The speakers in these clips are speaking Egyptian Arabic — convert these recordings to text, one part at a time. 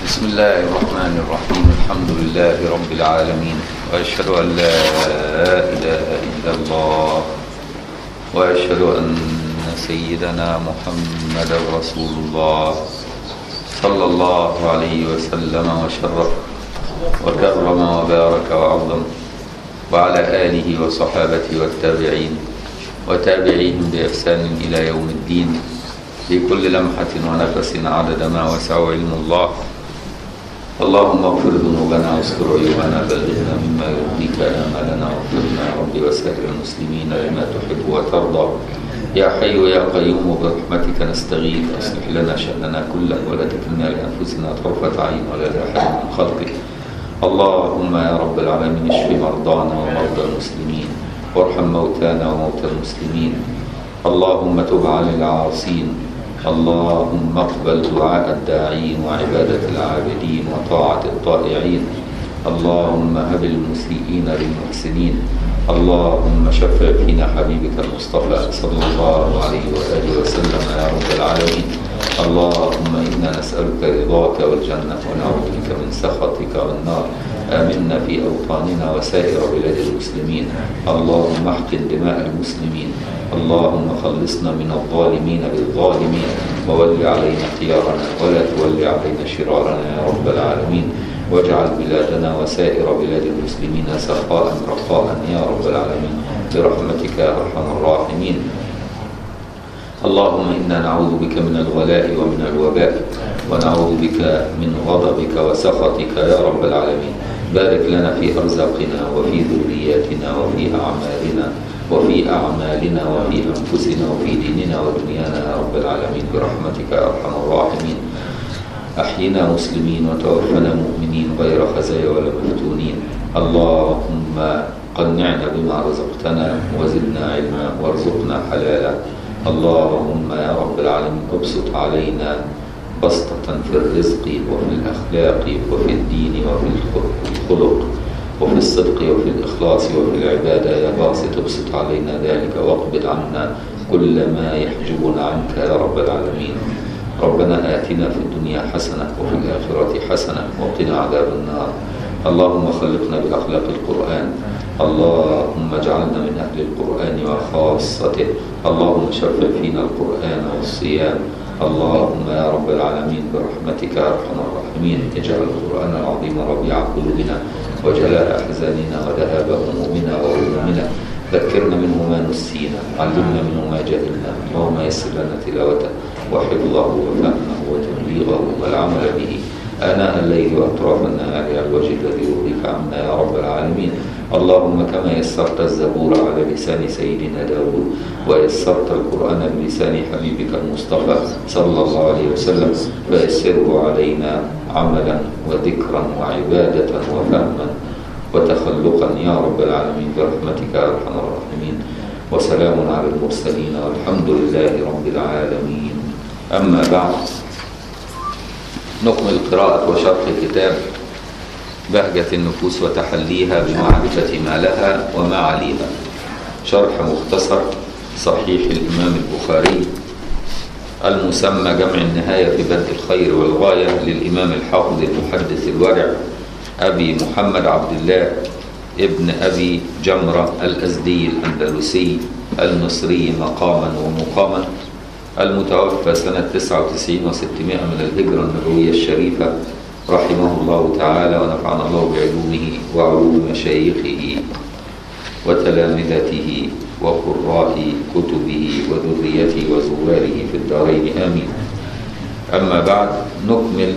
بسم الله الرحمن الرحيم الحمد لله رب العالمين وأشهد أن لا إله إلا الله وأشهد أن سيدنا محمدا رسول الله صلى الله عليه وسلم وشرف وكرم وبارك وعظم وعلى آله وصحابته والتابعين وتابعيهم بإحسان إلى يوم الدين في كل لمحة ونفس عدد ما وسع علم الله اللهم اغفر ذنوبنا واستر عيوبنا بلغنا مما يرضيك آمالنا واغفرنا يا رب وسائر المسلمين لما تحب وترضى يا حي يا قيوم برحمتك نستغيث اصلح لنا شأننا كله ولا تكلنا لأنفسنا طرفة عين ولا لأحد من خلقك اللهم يا رب العالمين اشف مرضانا ومرضى المسلمين وارحم موتانا وموتى المسلمين اللهم تب عن العاصين اللهم اقبل دعاء الداعين وعبادة العابدين وطاعة الطائعين اللهم هب المسيئين للمحسنين اللهم شفع فينا حبيبك المصطفى صلى الله عليه وآله وسلم يا رب العالمين اللهم إنا نسألك رضاك والجنة ونعوذ بك من سخطك والنار آمنا في أوطاننا وسائر بلاد المسلمين اللهم احقن دماء المسلمين اللهم خلصنا من الظالمين بالظالمين وول علينا خيارنا ولا تول علينا شرارنا يا رب العالمين واجعل بلادنا وسائر بلاد المسلمين سخاء رخاء يا رب العالمين برحمتك يا ارحم الراحمين اللهم انا نعوذ بك من الغلاء ومن الوباء ونعوذ بك من غضبك وسخطك يا رب العالمين بارك لنا في ارزاقنا وفي ذرياتنا وفي اعمالنا وفي أعمالنا وفي أنفسنا وفي ديننا ودنيانا يا رب العالمين برحمتك يا أرحم الراحمين أحينا مسلمين وتوفنا مؤمنين غير خزايا ولا مفتونين اللهم قنعنا بما رزقتنا وزدنا علما وارزقنا حلالا اللهم يا رب العالمين ابسط علينا بسطة في الرزق وفي الأخلاق وفي الدين وفي الخلق وفي الصدق وفي الإخلاص وفي العبادة يا باسط ابسط علينا ذلك واقبض عنا كل ما يحجبنا عنك يا رب العالمين ربنا آتنا في الدنيا حسنة وفي الآخرة حسنة وقنا عذاب النار اللهم خلقنا بأخلاق القرآن اللهم اجعلنا من أهل القرآن وخاصته اللهم شفع فينا القرآن والصيام اللهم يا رب العالمين برحمتك يا أرحم الراحمين اجعل القرآن العظيم ربيع قلوبنا وجلاء أحزاننا وذهاب همومنا وهمومنا ذكرنا منه ما نسينا علمنا منه ما جهلنا اللهم يسر لنا تلاوته وحفظه وفهمه وتبليغه والعمل به آناء الليل وأطراف النهار على الوجه الذي يرضيك عنا يا رب العالمين اللهم كما يسرت الزبور على لسان سيدنا داود ويسرت القرآن بلسان حبيبك المصطفى صلى الله عليه وسلم فيسره علينا عملا وذكرا وعبادة وفهما وتخلقا يا رب العالمين برحمتك يا أرحم الراحمين وسلام على المرسلين والحمد لله رب العالمين أما بعد نكمل قراءة وشرح كتاب بهجة النفوس وتحليها بمعرفة ما لها وما عليها شرح مختصر صحيح الإمام البخاري المسمى جمع النهاية في بدء الخير والغاية للإمام الحافظ المحدث الورع أبي محمد عبد الله ابن أبي جمرة الأزدي الأندلسي المصري مقاما ومقاما المتوفى سنة 99 و600 من الهجرة النبوية الشريفة رحمه الله تعالى ونفعنا الله بعلومه وعلوم مشايخه وتلامذته وقراء كتبه وذريته وزواره في الدارين آمين أما بعد نكمل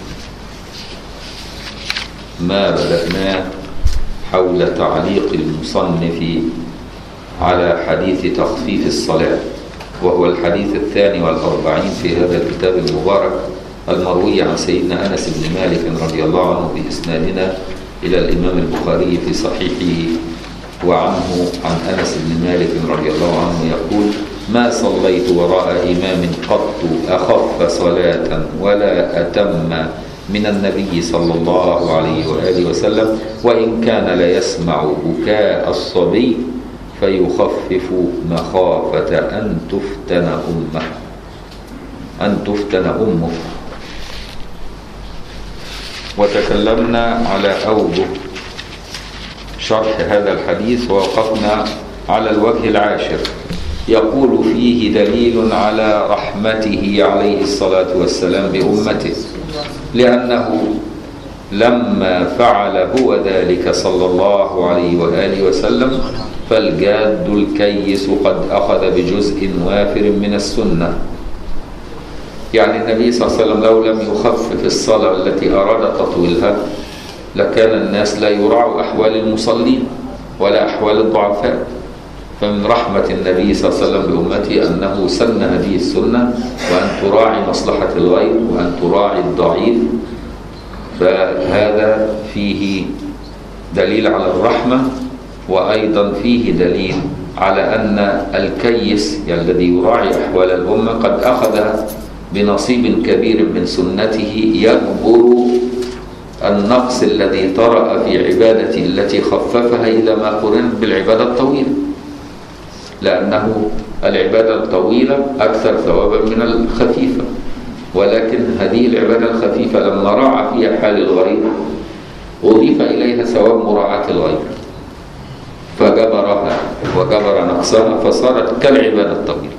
ما بدأناه حول تعليق المصنف على حديث تخفيف الصلاة وهو الحديث الثاني والأربعين في هذا الكتاب المبارك المروي عن سيدنا أنس بن مالك رضي الله عنه بإسنادنا إلى الإمام البخاري في صحيحه وعنه عن أنس بن مالك رضي الله عنه يقول ما صليت وراء إمام قط أخف صلاة ولا أتم من النبي صلى الله عليه وآله وسلم وإن كان ليسمع بكاء الصبي فيخفف مخافة أن تفتن أمه أن تفتن أمه وتكلمنا على أوجه شرح هذا الحديث ووقفنا على الوجه العاشر يقول فيه دليل على رحمته عليه الصلاة والسلام بأمته لأنه لما فعل هو ذلك صلى الله عليه وآله وسلم فالجاد الكيس قد أخذ بجزء وافر من السنة يعني النبي صلى الله عليه وسلم لو لم يخفف الصلاة التي أراد تطويلها لكان الناس لا يراعوا أحوال المصلين ولا أحوال الضعفاء فمن رحمة النبي صلى الله عليه وسلم بأمته أنه سن هذه السنة وأن تراعي مصلحة الغير وأن تراعي الضعيف فهذا فيه دليل على الرحمة وأيضا فيه دليل على أن الكيس يعني الذي يراعي أحوال الأمة قد أخذ بنصيب كبير من سنته يجبر النقص الذي طرأ في عبادته التي خففها إلى ما قرنت بالعبادة الطويلة لأنه العبادة الطويلة أكثر ثوابا من الخفيفة ولكن هذه العبادة الخفيفة لما راعى فيها حال الغير أضيف إليها ثواب مراعاة الغير فجبرها وجبر نقصها فصارت كالعبادة الطويلة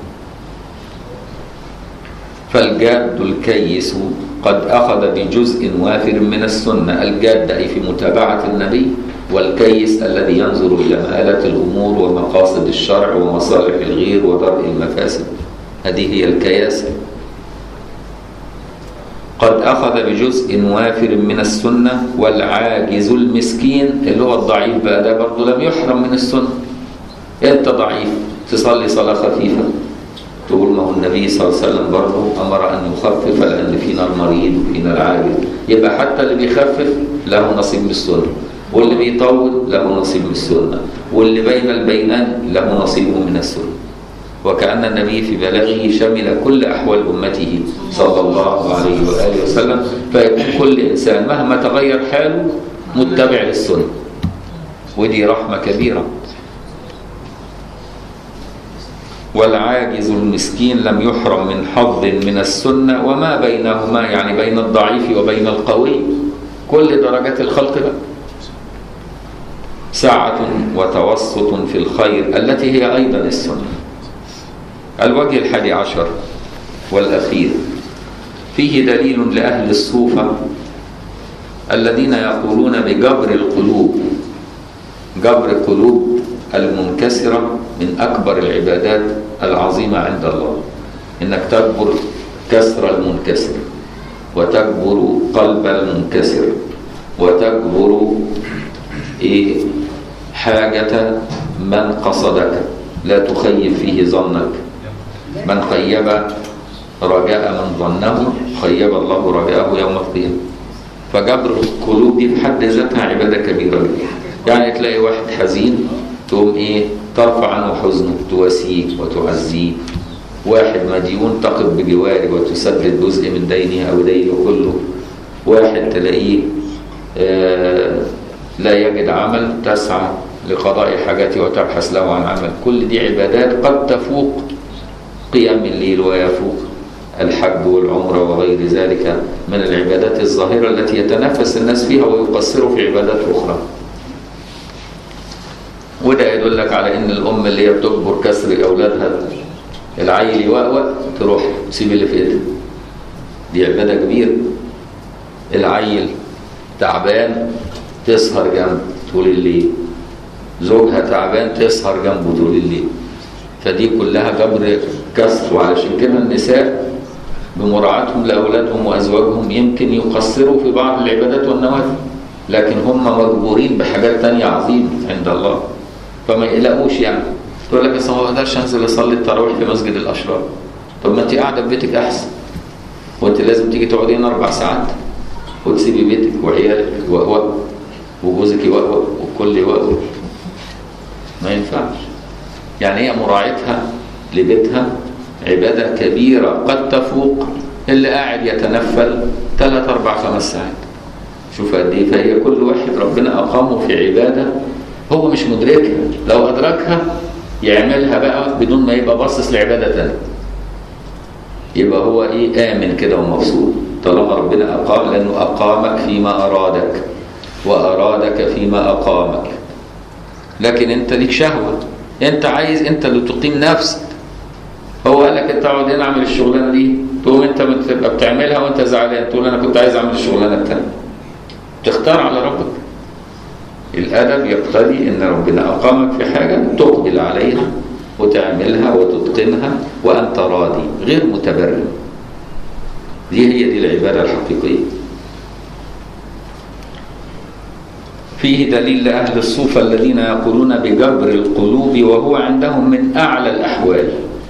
فالجاد الكيس قد أخذ بجزء وافر من السنة الجاد أي في متابعة النبي والكيس الذي ينظر إلى مآلات الأمور ومقاصد الشرع ومصالح الغير ودرء المفاسد هذه هي الكياسة قد أخذ بجزء وافر من السنة والعاجز المسكين اللي هو الضعيف بقى ده برضه لم يحرم من السنة أنت ضعيف تصلي صلاة خفيفة تقول ما هو النبي صلى الله عليه وسلم برضه أمر أن يخفف لأن فينا المريض وفينا العاجز يبقى حتى اللي بيخفف له نصيب من السنة واللي بيطول له نصيب من السنة واللي بين البينان له نصيب من السنة وكأن النبي في بلاغه شمل كل أحوال أمته صلى الله عليه وآله وسلم فيكون كل إنسان مهما تغير حاله متبع للسنة ودي رحمة كبيرة والعاجز المسكين لم يحرم من حظ من السنة وما بينهما يعني بين الضعيف وبين القوي كل درجات الخلق بقى سعة وتوسط في الخير التي هي أيضا السنة الوجه الحادي عشر والأخير فيه دليل لأهل الصوفة الذين يقولون بجبر القلوب جبر القلوب المنكسرة من أكبر العبادات العظيمة عند الله إنك تجبر كسر المنكسر وتجبر قلب المنكسر وتجبر إيه حاجة من قصدك لا تخيب فيه ظنك من خيب رجاء من ظنه خيب الله رجاءه يوم القيامة فجبر القلوب دي في حد ذاتها عبادة كبيرة جدا يعني تلاقي واحد حزين تقوم ايه ترفع عنه حزنه تواسيه وتعزيه واحد مديون تقف بجواره وتسدد جزء من دينه او دينه كله واحد تلاقيه آه لا يجد عمل تسعى لقضاء حاجته وتبحث له عن عمل كل دي عبادات قد تفوق قيام الليل ويفوق الحج والعمرة وغير ذلك من العبادات الظاهرة التي يتنافس الناس فيها ويقصروا في عبادات أخرى وده يدلك على ان الام اللي هي بتجبر كسر اولادها العيل يوقوق تروح تسيب اللي في ايدها دي عباده كبيره العيل تعبان تسهر جنبه طول الليل زوجها تعبان تسهر جنبه طول الليل فدي كلها جبر كسر وعلشان كده النساء بمراعاتهم لاولادهم وازواجهم يمكن يقصروا في بعض العبادات والنوافل لكن هم مجبورين بحاجات تانية عظيمة عند الله فما يقلقوش يعني تقول لك اصل ما بقدرش انزل اصلي التراويح في مسجد الاشرار طب ما انت قاعده في بيتك احسن وانت لازم تيجي تقعدي هنا اربع ساعات وتسيبي بيتك وعيالك يوقوق وجوزك يوقوق والكل يوقوق ما ينفعش يعني هي مراعيتها لبيتها عبادة كبيرة قد تفوق اللي قاعد يتنفل ثلاث أربع خمس ساعات شوف قد ايه فهي كل واحد ربنا أقامه في عبادة هو مش مدركها لو أدركها يعملها بقى بدون ما يبقى باصص لعبادة تانية يبقى هو ايه آمن كده ومبسوط طالما ربنا أقام لأنه أقامك فيما أرادك وأرادك فيما أقامك لكن أنت ليك شهوة أنت عايز أنت اللي تقيم نفسك هو قال لك أنت اقعد هنا اعمل الشغلانة دي تقوم أنت تبقى بتعملها وأنت زعلان تقول أنا كنت عايز أعمل الشغلانة التانية تختار على ربك الأدب يقتضي أن ربنا أقامك في حاجة تقبل عليها وتعملها وتتقنها وأنت راضي غير متبرم دي هي دي العبادة الحقيقية فيه دليل لأهل الصوفة الذين يقولون بجبر القلوب وهو عندهم من أعلى الأحوال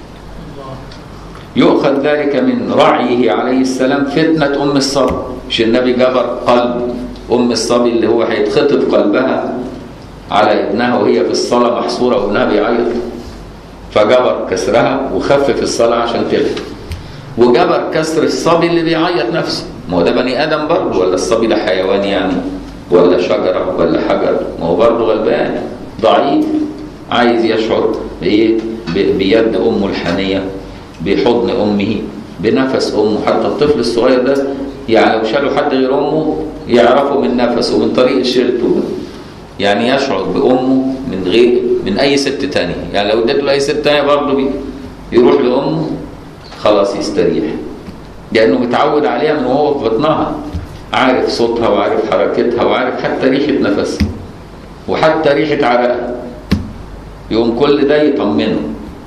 يؤخذ ذلك من رعيه عليه السلام فتنة أم الصبي مش النبي جبر قلب أم الصبي اللي هو هيتخطب قلبها على ابنها وهي في الصلاة محصورة وابنها بيعيط فجبر كسرها وخفف الصلاة عشان تخف وجبر كسر الصبي اللي بيعيط نفسه ما هو ده بني آدم برضه ولا الصبي ده حيوان يعني ولا شجرة ولا حجر ما هو برضه غلبان ضعيف عايز يشعر بإيه بيد أمه الحنية بحضن أمه بنفس أمه حتى الطفل الصغير ده يعني لو شالوا حد غير أمه يعرفوا من نفسه من طريق شيلته يعني يشعر بأمه من غير من أي ست تانية يعني لو اديته لأي ست تانية برضه بي يروح لأمه خلاص يستريح لأنه متعود عليها من وهو في بطنها عارف صوتها وعارف حركتها وعارف حتى ريحة نفسها وحتى ريحة عرقها يقوم كل ده يطمنه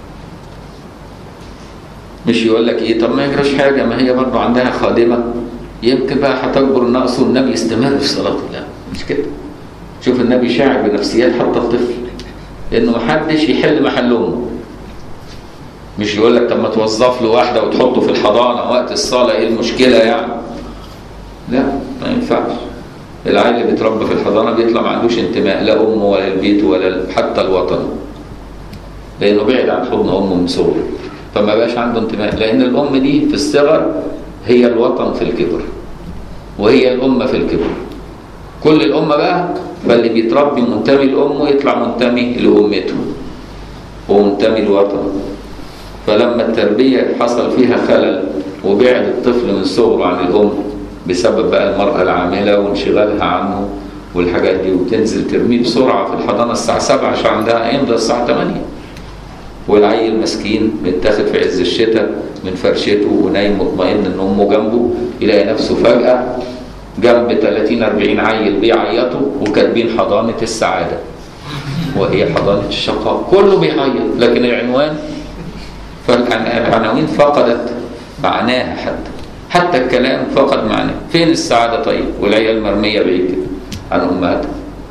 مش يقول لك ايه طب ما يجراش حاجه ما هي برضه عندها خادمه يمكن بقى هتكبر النقص والنبي يستمر في صلاته لا مش كده شوف النبي شاعر بنفسيات حتى الطفل لانه محدش يحل محل امه مش يقول لك طب ما توظف له واحده وتحطه في الحضانه وقت الصلاه ايه المشكله يعني لا ما ينفعش العيل اللي بيتربى في الحضانه بيطلع ما عندوش انتماء لا امه ولا البيت ولا حتى الوطن لانه بعد عن حضن امه من صغره فما بقاش عنده انتماء لان الام دي في الصغر هي الوطن في الكبر وهي الامه في الكبر كل الامه بقى فاللي بيتربي منتمي لامه يطلع منتمي لامته ومنتمي لوطنه فلما التربيه حصل فيها خلل وبعد الطفل من صغره عن الام بسبب بقى المراه العامله وانشغالها عنه والحاجات دي وتنزل ترميه بسرعه في الحضانه الساعه 7 عشان عندها يمضي الساعه 8 والعيل مسكين متاخد في عز الشتاء من فرشته ونايم مطمئن ان امه جنبه يلاقي نفسه فجاه جنب 30 40 عيل بيعيطوا وكاتبين حضانه السعاده وهي حضانه الشقاء كله بيعيط لكن العنوان فالعناوين فقدت معناها حتى حتى الكلام فقد معناه فين السعاده طيب والعيال مرميه بعيد كده عن امهاتها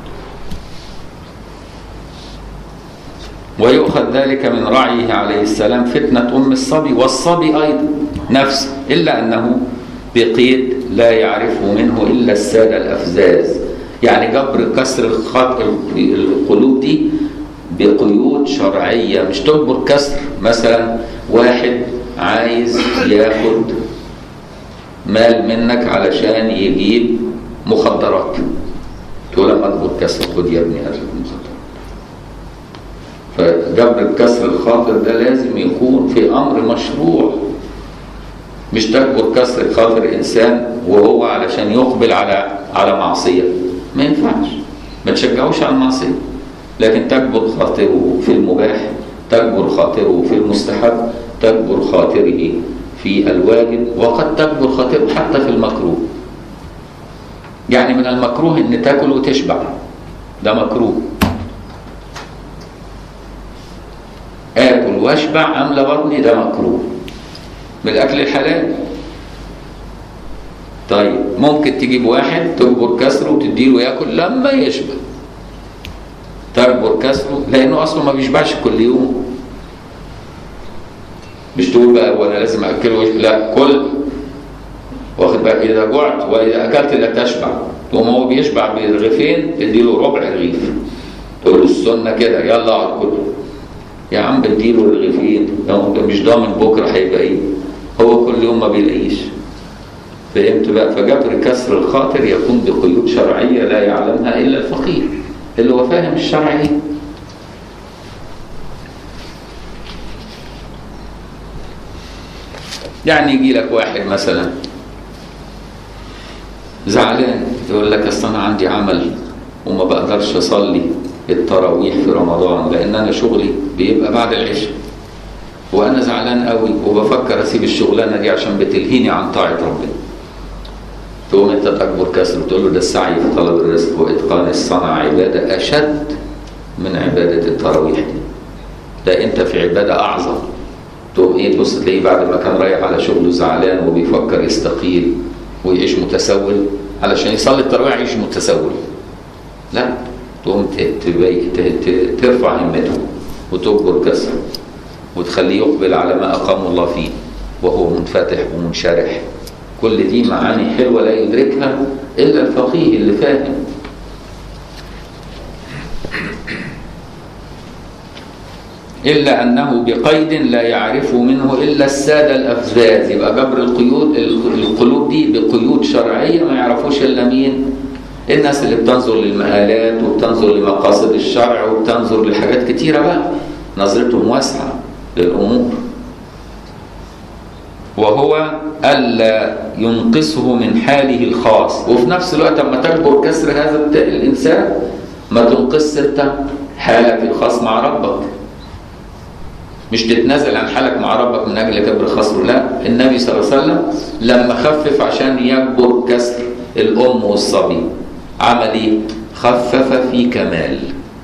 ويؤخذ ذلك من رعيه عليه السلام فتنة أم الصبي والصبي أيضا نفسه إلا أنه بقيد لا يعرفه منه إلا السادة الأفزاز يعني جبر كسر الخط القلوب دي بقيود شرعية مش تجبر كسر مثلا واحد عايز ياخد مال منك علشان يجيب مخدرات تقول له اجبر كسر خد يا ابني هات المخدرات فجبر كسر الخاطر ده لازم يكون في امر مشروع مش تجبر كسر خاطر انسان وهو علشان يقبل على على معصيه ما ينفعش ما تشجعوش على المعصيه لكن تجبر خاطره في المباح تجبر خاطره في المستحب تجبر خاطره في الواجب وقد تجبر خاطره حتى في المكروه يعني من المكروه ان تاكل وتشبع ده مكروه اكل واشبع املى بطني ده مكروه من الاكل الحلال طيب ممكن تجيب واحد تجبر كسره وتديله ياكل لما يشبع تجبر كسره لانه اصلا ما بيشبعش كل يوم مش تقول بقى وانا لازم اكله ويشبع لا كل واخد بالك اذا جعت واذا اكلت لا تشبع تقوم هو بيشبع برغيفين تديله ربع رغيف تقول له السنه كده يلا اقعد كل يا عم اديله رغيفين لو انت مش ضامن بكره هيبقى ايه هو كل يوم ما بيلاقيش فهمت بقى فجبر كسر الخاطر يكون بقيود شرعيه لا يعلمها الا الفقير اللي هو فاهم الشرع ايه يعني يجي لك واحد مثلا زعلان يقول لك اصل انا عندي عمل وما بقدرش اصلي التراويح في رمضان لان انا شغلي بيبقى بعد العشاء وانا زعلان قوي وبفكر اسيب الشغلانه دي عشان بتلهيني عن طاعه ربنا تقوم انت تكبر كسر وتقول له ده السعي في طلب الرزق واتقان الصنعه عباده اشد من عباده التراويح دي ده انت في عباده اعظم تقوم ايه تبص تلاقيه بعد ما كان رايح على شغله زعلان وبيفكر يستقيل ويعيش متسول علشان يصلي التراويح يعيش متسول لا تقوم ترفع همته وتكبر كسره وتخليه يقبل على ما أقام الله فيه وهو منفتح ومنشرح كل دي معاني حلوة لا يدركها إلا الفقيه اللي فاهم إلا أنه بقيد لا يعرف منه إلا السادة الأفزاز يبقى جبر القيود القلوب دي بقيود شرعية ما يعرفوش إلا مين الناس اللي بتنظر للمآلات وبتنظر لمقاصد الشرع وبتنظر لحاجات كتيرة بقى نظرتهم واسعة للأمور وهو ألا ينقصه من حاله الخاص وفي نفس الوقت لما تكبر كسر هذا الإنسان ما تنقص أنت حالك الخاص مع ربك مش تتنازل عن حالك مع ربك من أجل كبر خصره لا النبي صلى الله عليه وسلم لما خفف عشان يكبر كسر الأم والصبي عمل ايه؟ خفف في كمال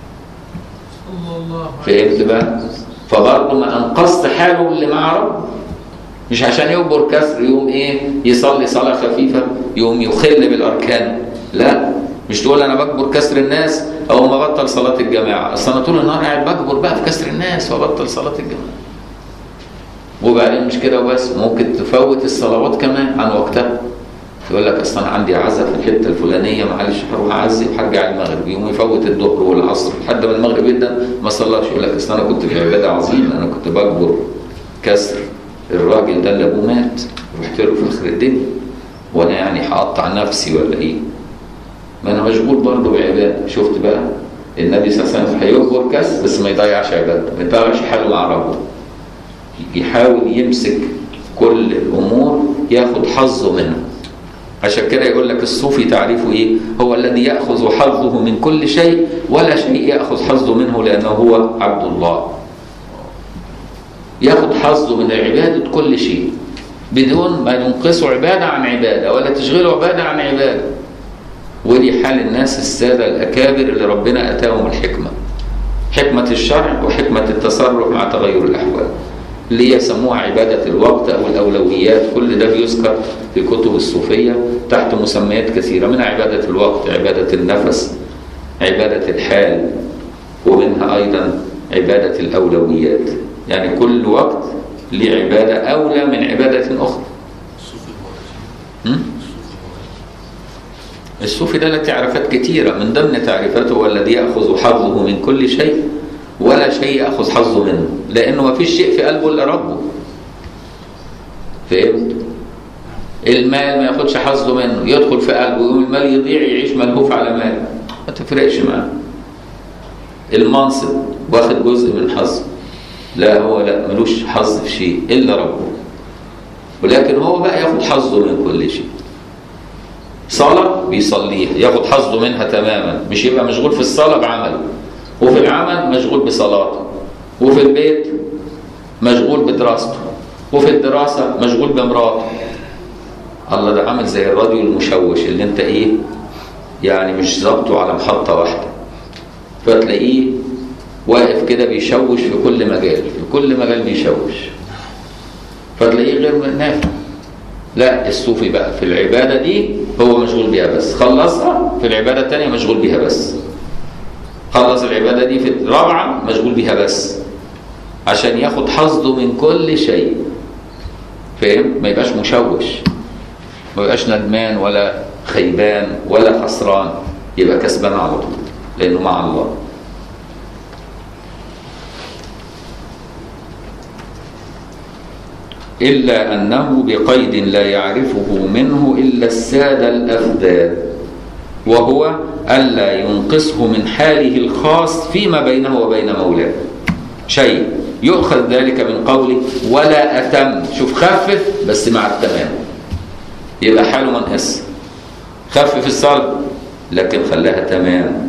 فهمت بقى؟ فبرضه ما انقصت حاله اللي مع رب مش عشان يكبر كسر يوم ايه يصلي صلاه خفيفه يوم يخل بالاركان لا مش تقول انا بكبر كسر الناس او ما بطل صلاه الجماعه اصل انا طول النهار قاعد بكبر بقى في كسر الناس وابطل صلاه الجماعه وبعدين مش كده وبس ممكن تفوت الصلوات كمان عن وقتها يقول لك اصل انا عندي عزا في الحته الفلانيه معلش هروح اعزي وهرجع المغرب يقوم يفوت الظهر والعصر لحد ما المغرب يبدا ما صلاش يقول لك اصل انا كنت في عباده عظيمه انا كنت بكبر كسر الراجل ده اللي ابوه مات رحت له في اخر الدنيا وانا يعني هقطع نفسي ولا ايه؟ ما انا مشغول برضه بعباده شفت بقى النبي صلى الله عليه وسلم هيكبر كسر بس ما يضيعش عبادته ما يضيعش حاله مع ربه يحاول يمسك كل الامور ياخد حظه منها عشان كده يقول لك الصوفي تعريفه ايه هو الذي ياخذ حظه من كل شيء ولا شيء ياخذ حظه منه لانه هو عبد الله ياخذ حظه من عباده كل شيء بدون ما ينقصه عباده عن عباده ولا تشغله عباده عن عباده ودي حال الناس الساده الاكابر اللي ربنا اتاهم الحكمه حكمه الشرع وحكمه التصرف مع تغير الاحوال اللي يسموها عبادة الوقت أو الأولويات كل ده بيذكر في كتب الصوفية تحت مسميات كثيرة منها عبادة الوقت عبادة النفس عبادة الحال ومنها أيضا عبادة الأولويات يعني كل وقت ليه عبادة أولى من عبادة أخرى الصوفي ده له تعريفات كثيرة من ضمن تعريفاته هو الذي يأخذ حظه من كل شيء ولا شيء ياخذ حظه منه لانه ما فيش شيء في قلبه الا ربه فهمت المال ما ياخدش حظه منه يدخل في قلبه يقوم المال يضيع يعيش ملهوف على مال ما تفرقش معاه المنصب واخد جزء من حظه لا هو لا ملوش حظ في شيء الا ربه ولكن هو بقى ياخد حظه من كل شيء صلاة بيصليها ياخد حظه منها تماما مش يبقى مشغول في الصلاة بعمله وفي العمل مشغول بصلاته وفي البيت مشغول بدراسته وفي الدراسة مشغول بمراته الله ده عامل زي الراديو المشوش اللي انت ايه يعني مش ظابطه على محطة واحدة فتلاقيه واقف كده بيشوش في كل مجال في كل مجال بيشوش فتلاقيه غير نافع لا الصوفي بقى في العبادة دي هو مشغول بيها بس خلصها في العبادة التانية مشغول بيها بس خلص العبادة دي في الرابعة مشغول بيها بس عشان ياخد حظه من كل شيء فاهم ما يبقاش مشوش ما يبقاش ندمان ولا خيبان ولا خسران يبقى كسبان على طول لانه مع الله إلا أنه بقيد لا يعرفه منه إلا السادة الأفداد وهو ألا ينقصه من حاله الخاص فيما بينه وبين مولاه شيء يؤخذ ذلك من قوله ولا أتم شوف خفف بس مع التمام يبقى حاله منقص خفف الصلاة لكن خلاها تمام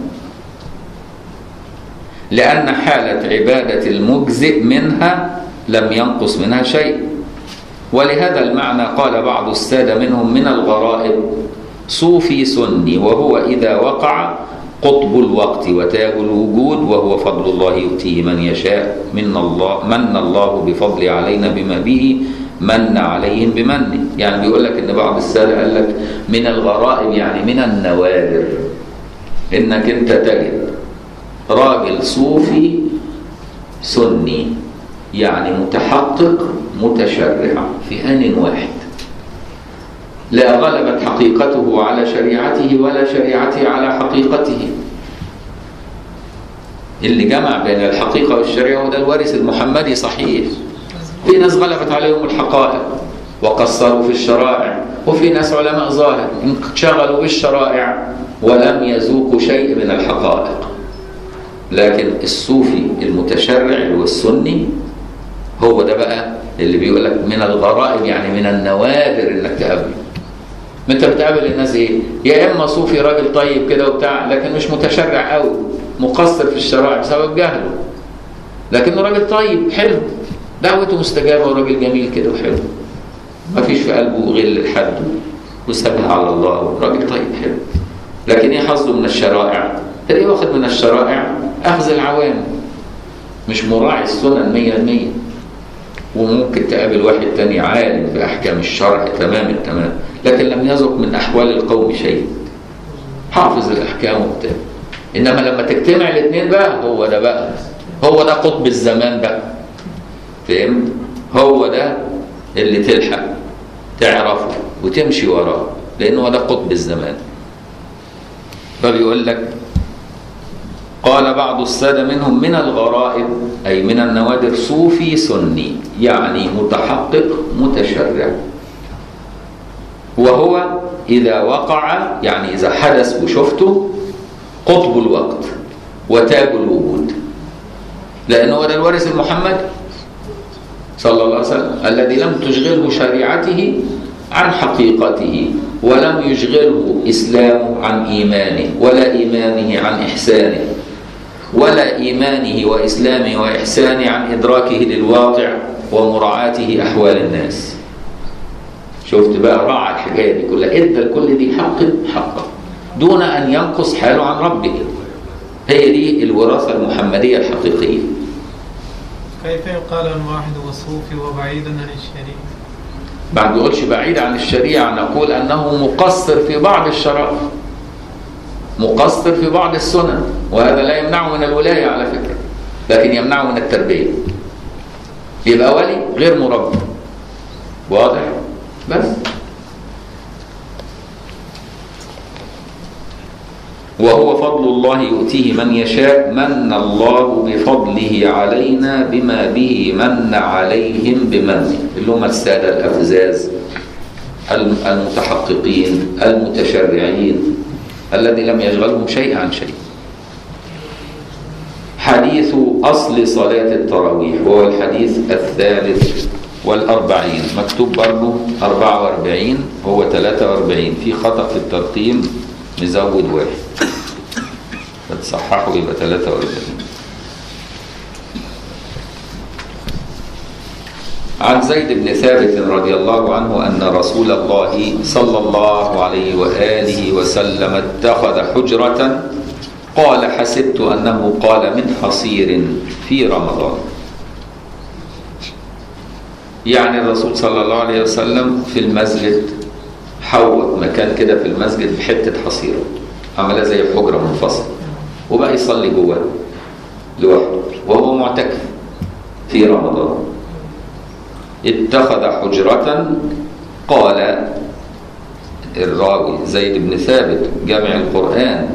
لأن حالة عبادة المجزئ منها لم ينقص منها شيء ولهذا المعنى قال بعض السادة منهم من الغرائب صوفي سني وهو إذا وقع قطب الوقت وتاج الوجود وهو فضل الله يؤتيه من يشاء من الله من الله بفضل علينا بما به من عليهم بمنه يعني بيقول لك ان بعض السادة قال لك من الغرائب يعني من النوادر انك انت تجد راجل صوفي سني يعني متحقق متشرع في آن واحد لا غلبت حقيقته على شريعته ولا شريعته على حقيقته اللي جمع بين الحقيقة والشريعة وده الوارث المحمدي صحيح في ناس غلبت عليهم الحقائق وقصروا في الشرائع وفي ناس علماء ظاهر انشغلوا بالشرائع ولم يذوقوا شيء من الحقائق لكن الصوفي المتشرع اللي هو السني هو ده بقى اللي بيقول لك من الغرائب يعني من النوادر انك تقابله ما انت بتقابل الناس ايه يا اما صوفي راجل طيب كده وبتاع لكن مش متشرع قوي مقصر في الشرائع بسبب جهله لكنه راجل طيب حلو دعوته مستجابه وراجل جميل كده وحلو ما فيش في قلبه غل لحد وسابها على الله راجل طيب حلو لكن ايه حظه من الشرائع تلاقيه واخد من الشرائع اخذ العوام مش مراعي السنن 100% وممكن تقابل واحد تاني عالم بأحكام الشرع تمام التمام لكن لم يذق من أحوال القوم شيء حافظ الأحكام وبتاع إنما لما تجتمع الاثنين بقى هو ده بقى هو ده قطب الزمان بقى فهمت هو ده اللي تلحق تعرفه وتمشي وراه لأنه هو ده قطب الزمان فبيقول لك قال بعض السادة منهم من الغرائب أي من النوادر صوفي سني يعني متحقق متشرع وهو إذا وقع يعني إذا حدث وشفته قطب الوقت وتاج الوجود لأنه هو ده الوارث المحمد صلى الله عليه وسلم الذي لم تشغله شريعته عن حقيقته ولم يشغله إسلامه عن إيمانه ولا إيمانه عن إحسانه ولا إيمانه وإسلامه وإحسانه عن إدراكه للواقع ومراعاته أحوال الناس شفت بقى راعى الحكاية دي كلها إدى لكل ذي حق حقه دون أن ينقص حاله عن ربه هي دي الوراثة المحمدية الحقيقية كيف يقال أن واحد هو صوفي وبعيد عن الشريعة بعد ما نقولش بعيد عن الشريعة نقول أنه مقصر في بعض الشرائع مقصر في بعض السنن وهذا لا يمنعه من الولاية على فكرة لكن يمنعه من التربية يبقى ولي غير مربي واضح بس وهو فضل الله يؤتيه من يشاء من الله بفضله علينا بما به من عليهم بمنه اللي هم السادة الأفزاز المتحققين المتشرعين الذي لم يشغلهم شيء عن شيء حديث أصل صلاة التراويح وهو الحديث الثالث والأربعين مكتوب برضه أربعة وأربعين هو ثلاثة وأربعين في خطأ في الترقيم نزود واحد فتصححوا يبقى ثلاثة وأربعين عن زيد بن ثابت رضي الله عنه أن رسول الله صلى الله عليه وآله وسلم اتخذ حجرة قال حسبت أنه قال من حصير في رمضان يعني الرسول صلى الله عليه وسلم في المسجد حوط مكان كده في المسجد بحتة حصيرة عملها زي حجرة منفصلة وبقى يصلي جواه لوحده وهو معتكف في رمضان اتخذ حجرة قال الراوي زيد بن ثابت جامع القرآن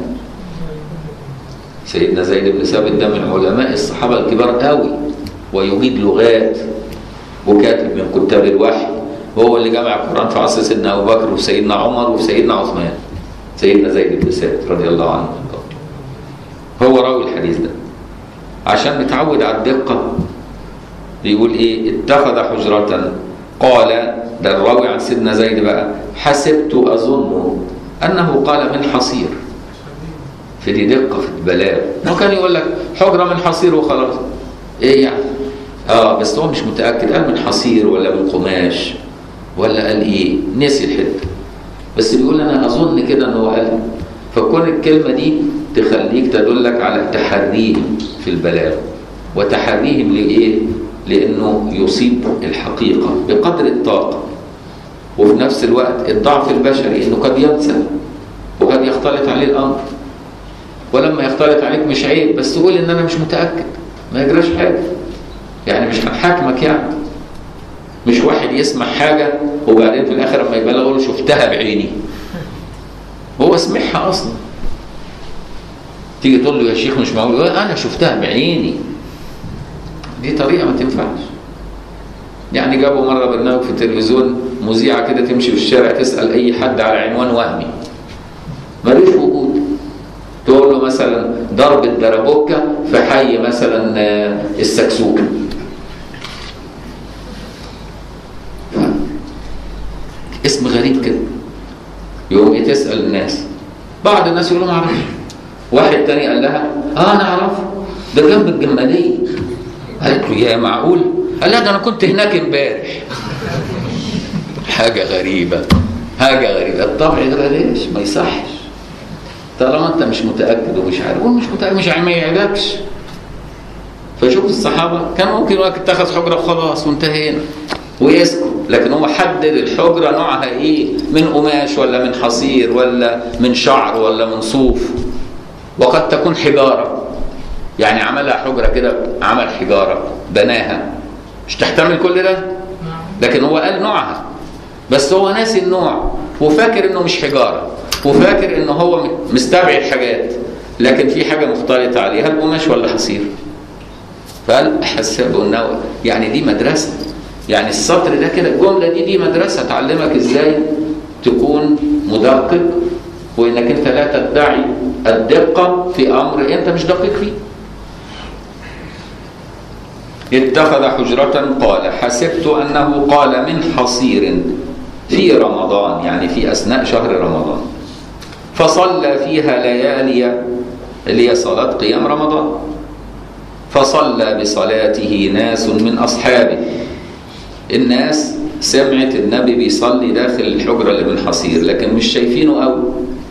سيدنا زيد بن ثابت ده من علماء الصحابة الكبار قوي ويجيد لغات وكاتب من كتاب الوحي وهو اللي جمع القرآن في عصر سيدنا أبو بكر وسيدنا عمر وسيدنا عثمان سيدنا زيد بن ثابت رضي الله عنه هو راوي الحديث ده عشان نتعود على الدقة بيقول ايه اتخذ حجرة قال ده الراوي عن سيدنا زيد بقى حسبت أظن أنه قال من حصير في دي دقة في البلاغ هو كان يقول لك حجرة من حصير وخلاص إيه يعني آه بس هو مش متأكد قال من حصير ولا من قماش ولا قال إيه نسي الحتة بس بيقول أنا أظن كده إن هو قال فكون الكلمة دي تخليك تدلك على تحريهم في البلاغ وتحريهم لإيه؟ لأنه يصيب الحقيقة بقدر الطاقة وفي نفس الوقت الضعف البشري إنه قد ينسى وقد يختلط عليه الأمر ولما يختلط عليك مش عيب بس تقول إن أنا مش متأكد ما يجراش حاجة يعني مش هنحاكمك يعني مش واحد يسمع حاجة وبعدين في الآخر لما يبلغ يقول شفتها بعيني هو سمعها أصلا تيجي تقول له يا شيخ مش معقول يقول أنا شفتها بعيني دي طريقة ما تنفعش يعني جابوا مرة برنامج في التلفزيون مذيعة كده تمشي في الشارع تسأل أي حد على عنوان وهمي ملوش وجود تقول له مثلا ضرب الدربوكة في حي مثلا السكسوكة اسم غريب كده يقوم ايه تسأل الناس بعض الناس يقولوا ما اعرفش واحد تاني قال لها اه انا اعرفه ده جنب الجمالية قالت له يا معقول قال لها ده انا كنت هناك امبارح حاجة غريبة حاجة غريبة الطبع ليش ما يصحش طالما انت مش متأكد ومش عارف قول مش متأكد مش ما يعجبكش فشوف الصحابة كان ممكن واحد اتخذ حجرة وخلاص وانتهينا ويسكت لكن هو حدد الحجرة نوعها ايه من قماش ولا من حصير ولا من شعر ولا من صوف وقد تكون حجارة يعني عملها حجرة كده عمل حجارة بناها مش تحتمل كل ده لكن هو قال نوعها بس هو ناسي النوع وفاكر انه مش حجارة وفاكر انه هو مستبعد حاجات لكن في حاجة مختلطة عليها القماش ولا حصير فقال حسبه انه يعني دي مدرسة يعني السطر ده كده الجملة دي دي مدرسة تعلمك ازاي تكون مدقق وانك انت لا تدعي الدقة في امر انت مش دقيق فيه اتخذ حجرة قال حسبت انه قال من حصير في رمضان يعني في اثناء شهر رمضان فصلى فيها ليالي اللي هي صلاة قيام رمضان فصلى بصلاته ناس من اصحابه الناس سمعت النبي بيصلي داخل الحجرة اللي من حصير لكن مش شايفينه قوي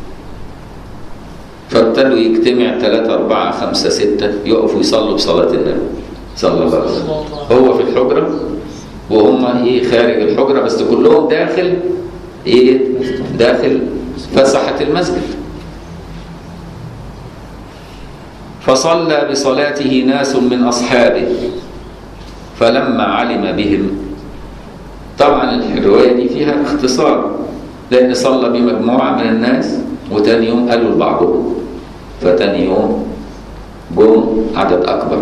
فابتدوا يجتمع ثلاثة أربعة خمسة ستة يقفوا يصلوا بصلاة النبي صلى الله عليه وسلم هو في الحجرة وهم ايه خارج الحجرة بس كلهم داخل ايه داخل فسحة المسجد فصلى بصلاته ناس من أصحابه فلما علم بهم طبعا الرواية دي فيها اختصار لأن صلى بمجموعة من الناس وتاني يوم قالوا لبعضهم فتاني يوم جم عدد أكبر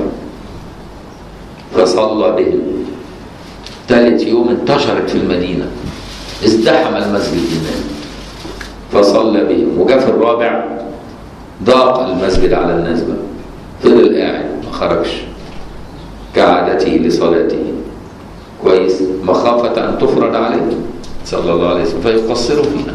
فصلى بهم ثالث يوم انتشرت في المدينة ازدحم المسجد بالناس فصلى بهم وجاء في الرابع ضاق المسجد على الناس بقى فضل قاعد ما خرجش كعادته لصلاته كويس مخافة أن تفرض عليه صلى الله عليه وسلم فيقصر فيها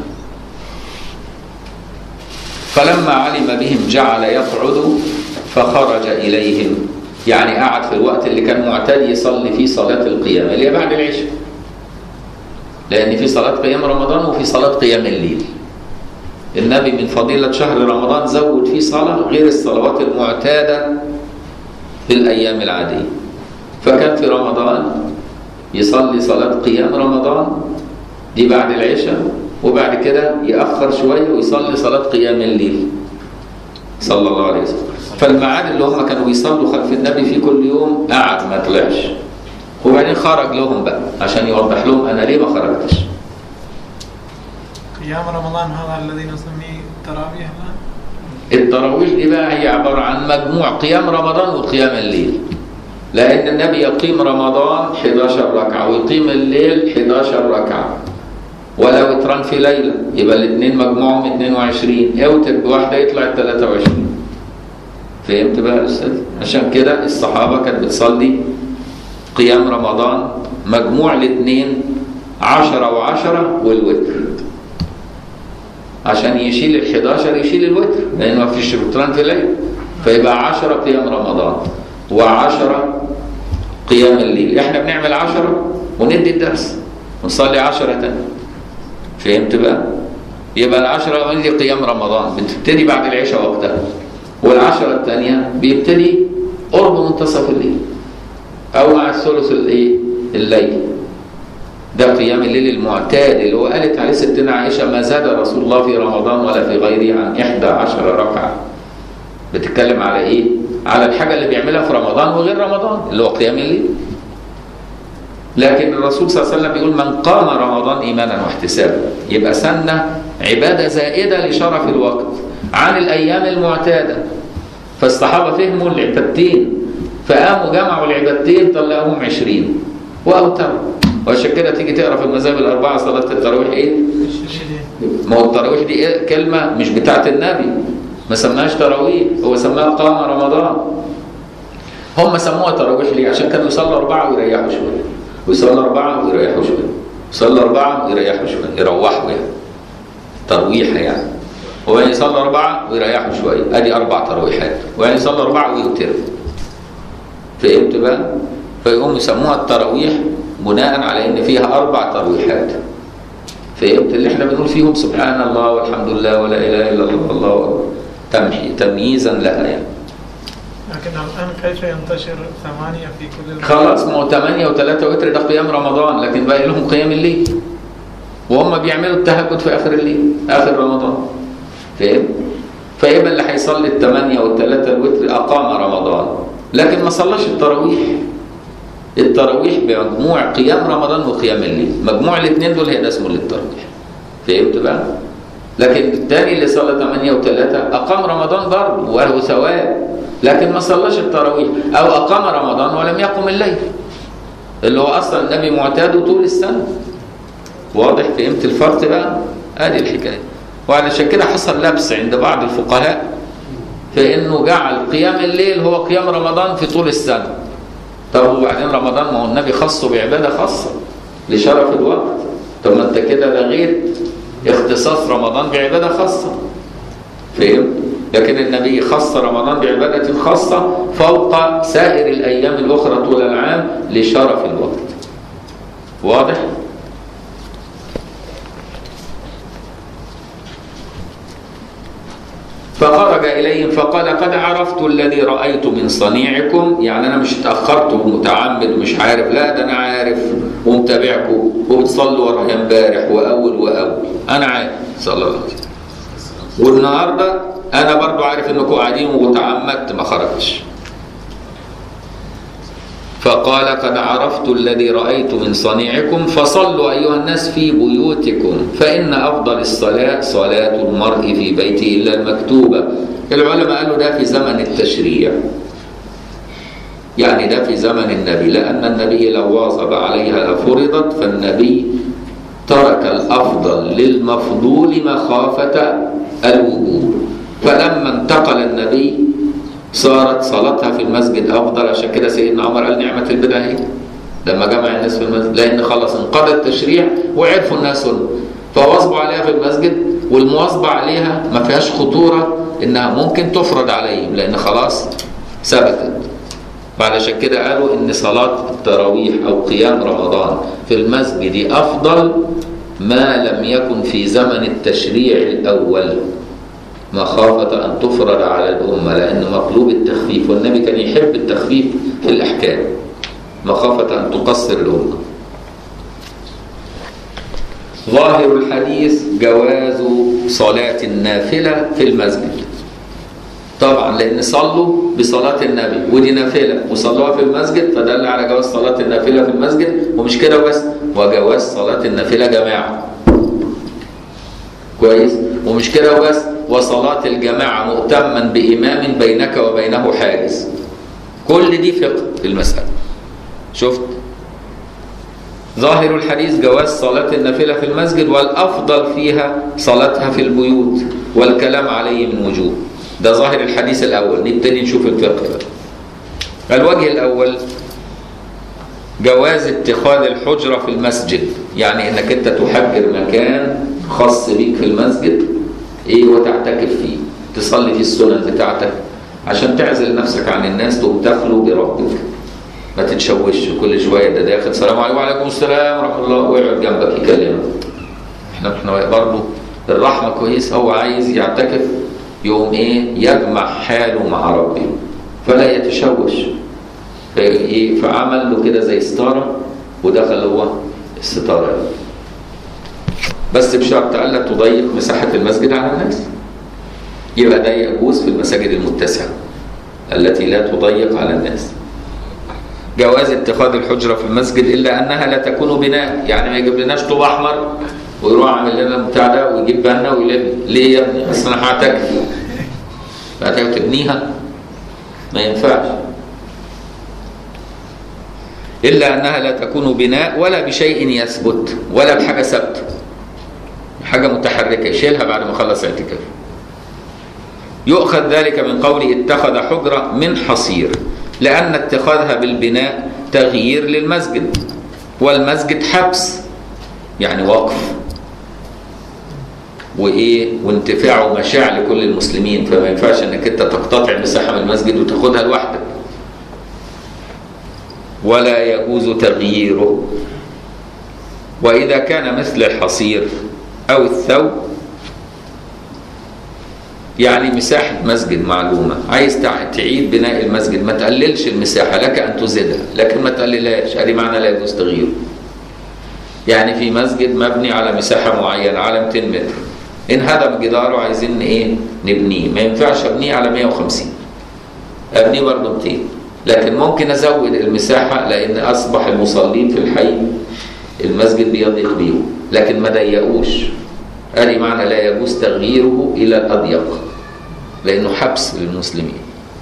فلما علم بهم جعل يقعد فخرج إليهم يعني قعد في الوقت اللي كان معتاد يصلي فيه صلاة القيام اللي هي بعد العشاء لأن في صلاة قيام رمضان وفي صلاة قيام الليل النبي من فضيلة شهر رمضان زود فيه صلاة غير الصلوات المعتادة في الأيام العادية فكان في رمضان يصلي صلاة قيام رمضان دي بعد العشاء وبعد كده يأخر شوية ويصلي صلاة قيام الليل صلى الله عليه وسلم فالميعاد اللي هم كانوا بيصلوا خلف النبي في كل يوم قعد ما طلعش وبعدين خرج لهم بقى عشان يوضح لهم انا ليه ما خرجتش قيام رمضان هذا الذي نسميه التراويح الآن التراويح دي بقى هي عبارة عن مجموع قيام رمضان وقيام الليل لأن النبي يقيم رمضان 11 ركعة ويقيم الليل 11 ركعة ولا وتران في ليلة يبقى الاثنين مجموعهم 22 اوتر بواحدة يطلع 23 فهمت بقى يا أستاذ؟ عشان كده الصحابة كانت بتصلي قيام رمضان مجموع الاثنين عشرة وعشرة والوتر عشان يشيل ال 11 يشيل الوتر لان ما فيش وتران في الليل فيبقى 10 قيام رمضان و10 قيام الليل احنا بنعمل 10 وندي الدرس ونصلي 10 تاني فهمت بقى؟ يبقى العشرة الأولانية دي قيام رمضان بتبتدي بعد العشاء وقتها والعشرة الثانية بيبتدي قرب منتصف الليل أو مع الثلث الإيه؟ الليل ده قيام الليل المعتاد اللي هو قالت عليه ستنا عائشة ما زاد رسول الله في رمضان ولا في غيره عن 11 ركعة بتتكلم على إيه؟ على الحاجة اللي بيعملها في رمضان وغير رمضان اللي هو قيام الليل لكن الرسول صلى الله عليه وسلم بيقول من قام رمضان ايمانا واحتسابا يبقى سنه عباده زائده لشرف الوقت عن الايام المعتاده فالصحابه فهموا العبادتين فقاموا جمعوا العبادتين طلعوهم 20 واوتروا وعشان كده تيجي تقرا في المذاهب الاربعه صلاه التراويح ايه؟ ما هو التراويح دي إيه؟ كلمه مش بتاعت النبي ما سماهاش تراويح هو سماها قام رمضان هم سموها تراويح ليه؟ عشان كانوا يصلوا اربعه ويريحوا شويه ويصلوا أربعة ويريحوا شوية يصلوا أربعة ويريحوا شوية يروحوا يعني ترويحة يعني وبعدين يصلوا أربعة ويريحوا شوية أدي أربع ترويحات وبعدين يصلوا أربعة ويوتروا فهمت بقى؟ فيقوموا يسموها التراويح بناء على إن فيها أربع ترويحات فهمت اللي احنا بنقول فيهم سبحان الله والحمد لله ولا إله إلا الله والله أكبر تمحي تمييزا لها يعني لكن الآن كيف ينتشر ثمانية في كل المدينة؟ خلاص ما هو 8 و3 وتر ده قيام رمضان لكن باقي لهم قيام الليل وهم بيعملوا التهجد في اخر الليل اخر رمضان فاهم فيبقى اللي هيصلي الثمانية والثلاثة الوتر أقام رمضان لكن ما صلاش التراويح التراويح بمجموع قيام رمضان وقيام الليل مجموع الاثنين دول هي ده اسمه للتراويح فهمت بقى لكن الثاني اللي صلى 8 و3 أقام رمضان برضه وله ثواب لكن ما صلاش التراويح او اقام رمضان ولم يقم الليل اللي هو اصلا النبي معتاده طول السنه واضح فهمت الفرق بقى ادي الحكايه وعلشان كده حصل لبس عند بعض الفقهاء في انه جعل قيام الليل هو قيام رمضان في طول السنه طب وبعدين رمضان ما هو النبي خصه بعباده خاصه لشرف الوقت طب ما انت كده لغيت اختصاص رمضان بعباده خاصه فهمت لكن النبي خص رمضان بعبادة خاصة فوق سائر الأيام الأخرى طول العام لشرف الوقت واضح؟ فخرج إليهم فقال قد عرفت الذي رأيت من صنيعكم يعني أنا مش اتأخرت ومتعمد ومش عارف لا ده أنا عارف ومتابعكم وبتصلوا ورايا امبارح وأول وأول أنا عارف صلى الله عليه وسلم والنهارده انا برضو عارف انكم قاعدين وتعمدت ما خرجتش فقال قد عرفت الذي رأيت من صنيعكم فصلوا أيها الناس في بيوتكم فإن أفضل الصلاة صلاة المرء في بيته إلا المكتوبة العلماء قالوا ده في زمن التشريع يعني ده في زمن النبي لأن النبي لو واظب عليها لفرضت فالنبي ترك الأفضل للمفضول مخافة الوجوب فلما انتقل النبي صارت صلاتها في المسجد افضل عشان كده سيدنا عمر قال نعمه البدعه ايه؟ لما جمع الناس في المسجد لان خلاص انقضى التشريع وعرفوا انها سنه فواظبوا عليها في المسجد والمواظبه عليها ما فيهاش خطوره انها ممكن تفرض عليهم لان خلاص ثبتت فعلشان كده قالوا ان صلاه التراويح او قيام رمضان في المسجد افضل ما لم يكن في زمن التشريع الاول مخافة أن تفرض على الأمة لأن مطلوب التخفيف والنبي كان يحب التخفيف في الأحكام مخافة أن تقصر الأمة ظاهر الحديث جواز صلاة النافلة في المسجد طبعا لأن صلوا بصلاة النبي ودي نافلة وصلوها في المسجد فدل على جواز صلاة النافلة في المسجد ومش كده بس وجواز صلاة النافلة جماعة كويس ومش كده وبس وصلاة الجماعة مؤتما بإمام بينك وبينه حاجز كل دي فقه في المسألة شفت ظاهر الحديث جواز صلاة النافلة في المسجد والأفضل فيها صلاتها في البيوت والكلام عليه من وجوه ده ظاهر الحديث الأول نبتدي نشوف الفقه بقى الوجه الأول جواز اتخاذ الحجرة في المسجد يعني انك انت تحجر مكان خاص بيك في المسجد ايه وتعتكف فيه تصلي فيه السنن بتاعتك عشان تعزل نفسك عن الناس تقوم تخلو بربك ما تتشوش كل شويه ده داخل السلام عليكم وعليكم السلام ورحمه الله ويقعد جنبك يكلمك احنا احنا برضه الرحمه كويس هو عايز يعتكف يقوم ايه يجمع حاله مع ربه فلا يتشوش فايه فعمل له كده زي ستاره ودخل هو الستاره دي بس بشرط الا تضيق مساحه المسجد على الناس يبقى ده يجوز في المساجد المتسعه التي لا تضيق على الناس جواز اتخاذ الحجره في المسجد الا انها لا تكون بناء يعني ما يجيب لناش طوب احمر ويروح عامل لنا البتاع ده ويجيب بنا ويلم ليه يا ابني اصل انا هعتكف هتعرف تبنيها ما ينفعش إلا أنها لا تكون بناء ولا بشيء يثبت ولا بحاجة ثابتة حاجة متحركة يشيلها بعد ما خلص اعتكاف يؤخذ ذلك من قوله اتخذ حجرة من حصير لأن اتخاذها بالبناء تغيير للمسجد والمسجد حبس يعني وقف وايه وانتفاع ومشاع لكل المسلمين فما ينفعش انك انت تقتطع مساحه من المسجد وتاخدها لوحدك ولا يجوز تغييره واذا كان مثل الحصير او الثوب يعني مساحة مسجد معلومة عايز تعيد بناء المسجد ما تقللش المساحة لك أن تزيدها لكن ما تقللهاش هذه معنى لا يجوز تغييره يعني في مسجد مبني على مساحة معينة على 200 متر إن هدم جداره عايزين إيه نبنيه ما ينفعش أبنيه على 150 أبنيه برضه 200 لكن ممكن أزود المساحة لأن أصبح المصلين في الحي المسجد بيضيق بيهم لكن ما ضيقوش هذه معنى لا يجوز تغييره إلى الأضيق لأنه حبس للمسلمين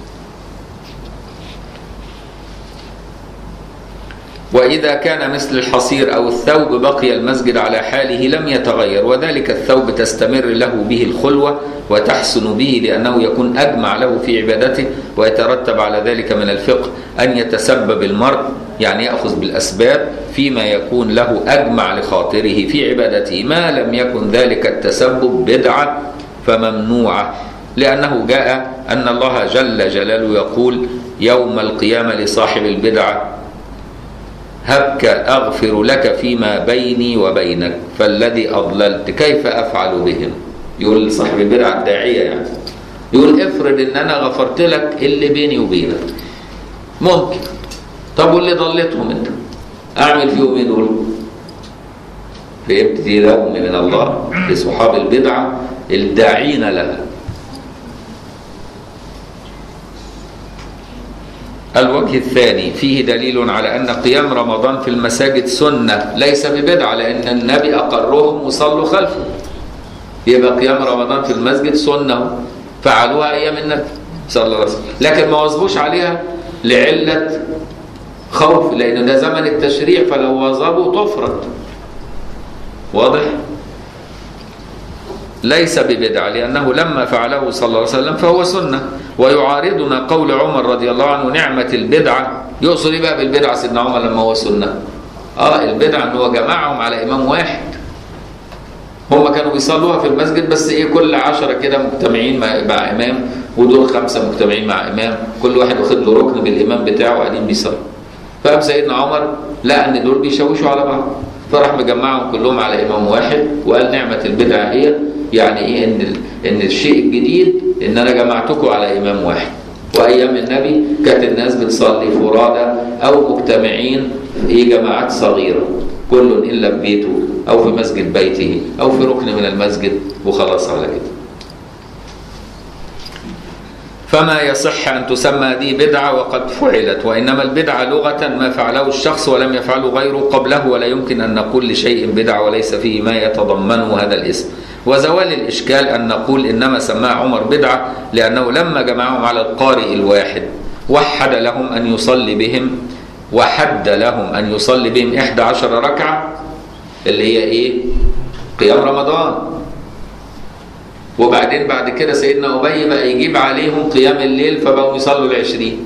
وإذا كان مثل الحصير أو الثوب بقي المسجد على حاله لم يتغير وذلك الثوب تستمر له به الخلوة وتحسن به لأنه يكون أجمع له في عبادته ويترتب على ذلك من الفقه أن يتسبب المرء يعني يأخذ بالأسباب فيما يكون له أجمع لخاطره في عبادته ما لم يكن ذلك التسبب بدعة فممنوعة لأنه جاء أن الله جل جلاله يقول يوم القيامة لصاحب البدعة هبك أغفر لك فيما بيني وبينك فالذي أضللت كيف أفعل بهم يقول صاحب البدعة الداعية يعني يقول افرض ان انا غفرت لك اللي بيني وبينك ممكن طب واللي ضلتهم انت اعمل فيهم ايه دول فهمت دي لوم من الله لصحاب البدعة الداعين لها الوجه الثاني فيه دليل على أن قيام رمضان في المساجد سنة ليس ببدعة لأن النبي أقرهم وصلوا خلفه يبقى قيام رمضان في المسجد سنة فعلوها أيام النبي صلى الله عليه وسلم لكن ما واظبوش عليها لعلة خوف لأن ده زمن التشريع فلو واظبوا تفرض واضح؟ ليس ببدعة لأنه لما فعله صلى الله عليه وسلم فهو سنة ويعارضنا قول عمر رضي الله عنه نعمة البدعة يقصد ايه بقى بالبدعة سيدنا عمر لما هو سنة اه البدعة ان هو جمعهم على إمام واحد هم كانوا بيصلوها في المسجد بس ايه كل عشرة كده مجتمعين مع, مع إمام ودول خمسة مجتمعين مع إمام كل واحد واخد له ركن بالإمام بتاعه وقاعدين بيصلوا فقام سيدنا عمر لقى ان دول بيشوشوا على بعض فراح مجمعهم كلهم على إمام واحد وقال نعمة البدعة هي يعني ايه ان ان الشيء الجديد ان انا جمعتكم على امام واحد وايام النبي كانت الناس بتصلي فرادى او مجتمعين في جماعات صغيره كل الا في بيته او في مسجد بيته او في ركن من المسجد وخلاص على كده فما يصح أن تسمى دي بدعة وقد فعلت وإنما البدعة لغة ما فعله الشخص ولم يفعله غيره قبله ولا يمكن أن نقول لشيء بدعة وليس فيه ما يتضمنه هذا الاسم وزوال الإشكال أن نقول إنما سماه عمر بدعة لأنه لما جمعهم على القارئ الواحد وحد لهم أن يصلي بهم وحد لهم أن يصلي بهم إحدى عشر ركعة اللي هي إيه قيام رمضان وبعدين بعد كده سيدنا أبي بقى يجيب عليهم قيام الليل فبقوا يصلوا العشرين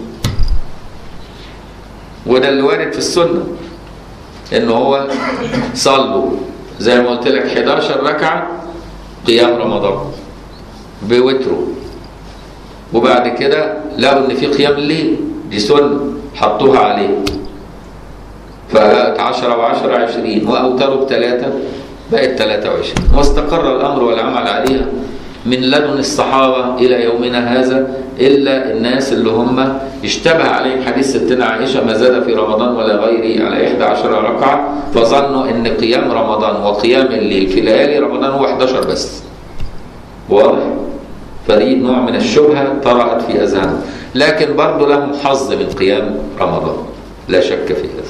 وده اللي وارد في السنة إن هو صلوا زي ما قلت لك 11 ركعة قيام رمضان بوتره وبعد كده لقوا ان في قيام الليل دي سنه حطوها عليه فبقت 10 و10 20 واوتروا بثلاثه بقت 23 واستقر الامر والعمل عليها من لدن الصحابه الى يومنا هذا الا الناس اللي هم اشتبه عليهم حديث ستنا عائشه ما زاد في رمضان ولا غيره على 11 ركعه فظنوا ان قيام رمضان وقيام الليل في ليالي رمضان هو 11 بس واضح فدي نوع من الشبهه طرأت في اذهانهم لكن برضه لهم حظ من قيام رمضان لا شك في هذا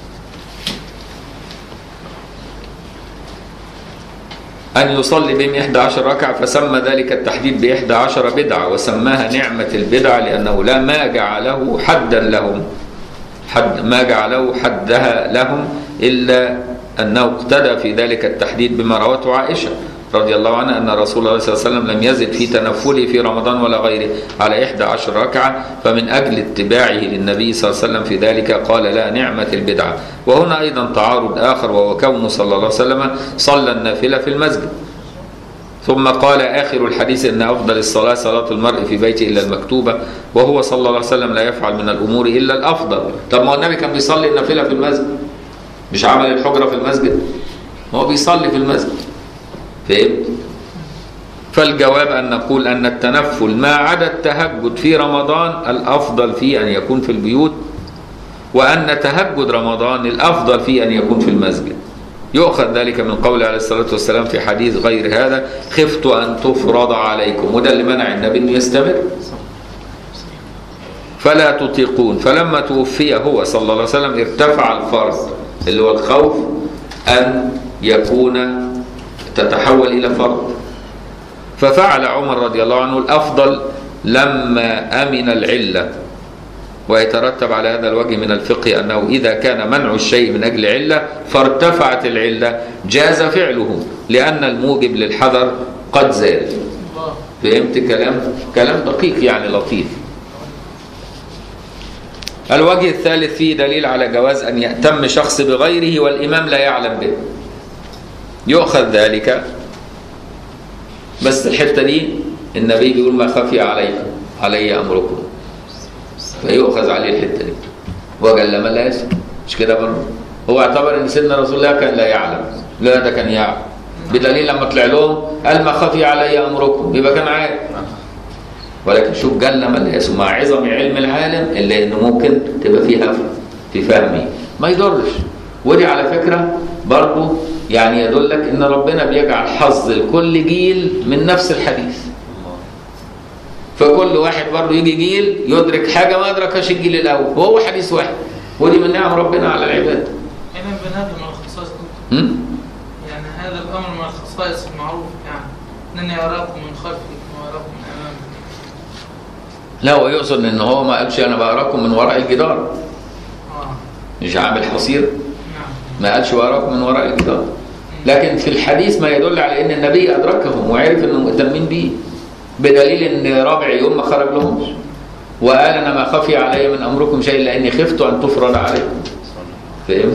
أن يصلي بهم 11 ركعة فسمى ذلك التحديد ب 11 بدعة وسماها نعمة البدعة لأنه لا ما جعله حدا لهم حد ما جعله حدها لهم إلا أنه اقتدى في ذلك التحديد بما روته عائشة رضي الله عنها أن رسول الله صلى الله عليه وسلم لم يزد في تنفله في رمضان ولا غيره على 11 ركعة فمن أجل اتباعه للنبي صلى الله عليه وسلم في ذلك قال لا نعمة البدعة وهنا أيضا تعارض آخر وهو كونه صلى الله عليه وسلم صلى النافلة في المسجد ثم قال آخر الحديث أن أفضل الصلاة صلاة المرء في بيته إلا المكتوبة وهو صلى الله عليه وسلم لا يفعل من الأمور إلا الأفضل طب ما هو النبي كان بيصلي النافلة في المسجد مش عمل الحجرة في المسجد ما هو بيصلي في المسجد فهمت؟ فالجواب أن نقول أن التنفل ما عدا التهجد في رمضان الأفضل فيه أن يكون في البيوت وأن تهجد رمضان الأفضل فيه أن يكون في المسجد يؤخذ ذلك من قول عليه الصلاة والسلام في حديث غير هذا خفت أن تفرض عليكم وده اللي منع النبي أنه يستمر فلا تطيقون فلما توفي هو صلى الله عليه وسلم ارتفع الفرض اللي هو الخوف أن يكون تتحول إلى فرض ففعل عمر رضي الله عنه الأفضل لما أمن العلة ويترتب على هذا الوجه من الفقه أنه إذا كان منع الشيء من أجل علة فارتفعت العلة جاز فعله لأن الموجب للحذر قد زال فهمت كلام كلام دقيق يعني لطيف الوجه الثالث فيه دليل على جواز أن يأتم شخص بغيره والإمام لا يعلم به يؤخذ ذلك بس الحتة دي النبي بيقول ما خفي عليكم علي أمركم فيؤخذ عليه الحتة دي وقال لما لا يسمع مش كده برضه هو اعتبر ان سيدنا رسول الله كان لا يعلم لا ده كان يعلم بدليل لما طلع لهم قال ما خفي علي امركم يبقى كان عارف ولكن شوف قال لما لا يسمع مع عظم علم العالم الا انه ممكن تبقى فيها في فهمه ما يضرش ودي على فكره برضه يعني يدلك ان ربنا بيجعل حظ لكل جيل من نفس الحديث فكل واحد برضه يجي جيل يدرك حاجه ما ادركهاش الجيل الاول وهو حديث واحد ودي من نعم ربنا على العباد إذا بهذا من الخصائص هم؟ يعني هذا الأمر من الخصائص المعروف يعني أنني أراكم من خلفي وأراكم من أمامي لا هو يقصد ان هو ما قالش انا بقراكم من وراء الجدار آه مش عامل حصير نعم ما قالش وراكم من وراء الجدار لكن في الحديث ما يدل على ان النبي ادركهم وعرف انهم مهتمين بيه بدليل ان رابع يوم ما خرج لهمش وقال انا ما خفي علي من امركم شيء الا اني خفت ان تفرض عليكم فهمت